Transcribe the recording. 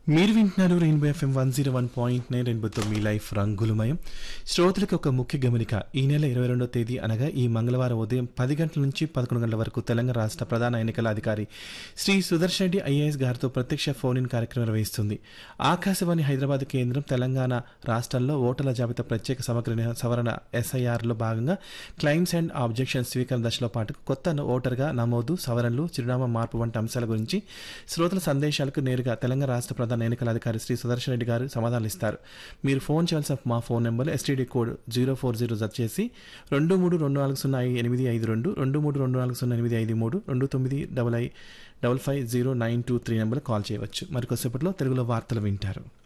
మీరు వింటున్నారు rainbow FM one zero one point nine రెయిన్బోతో మీ లైఫ్ రంగులమయం శ్రోతలకు ఒక ముఖ్య గమనిక ఈ నెల ఇరవై రెండో తేదీ అనగా ఈ మంగళవారం ఉదయం పది గంటల నుంచి పదకొండు గంటల వరకు తెలంగాణ రాష్ట్ర ప్రధాన ఎన్నికల అధికారి శ్రీ సుదర్శన్ రెడ్డి ఐఏఎస్ గారితో ప్రత్యక్ష ఫోన్ ఇన్ కార్యక్రమం నిర్వహిస్తుంది ఆకాశవాణి హైదరాబాద్ కేంద్రం తెలంగాణ రాష్ట్రాల్లో ఓటర్ల జాబితా ప్రత్యేక సమగ్ర ని- సవరణ ఎస్ఐఆర్లో భాగంగా క్లైమ్స్ అండ్ ఆబ్జెక్షన్స్ స్వీకరణ దశలో పాటు కొత్త ఓటర్గా నమోదు సవరణలు చిరునామా మార్పు వంటి అంశాల గురించి శ్రోతల సందేశాలకు నేరుగా తెలంగాణ రాష్ట్ర ప్రధాన ఎన్నికల అధికారి శ్రీ సుదర్శన్ రెడ్డి గారు సమాధానాలు ఇస్తారు మీరు ఫోన్ చేయాల్సిన మా phone number STD code zero four zero జత చేసి రెండు మూడు రెండు నాలుగు సున్నా ఐ- ఎనిమిది ఐదు రెండు రెండు మూడు రెండు నాలుగు సున్నా ఎనిమిది ఐదు మూడు రెండు తొమ్మిది డబల్ ఐ double five zero nine two three number call చేయవచ్చు మరి కొద్దిసేపట్లో తెలుగులో వార్తలు వింటారు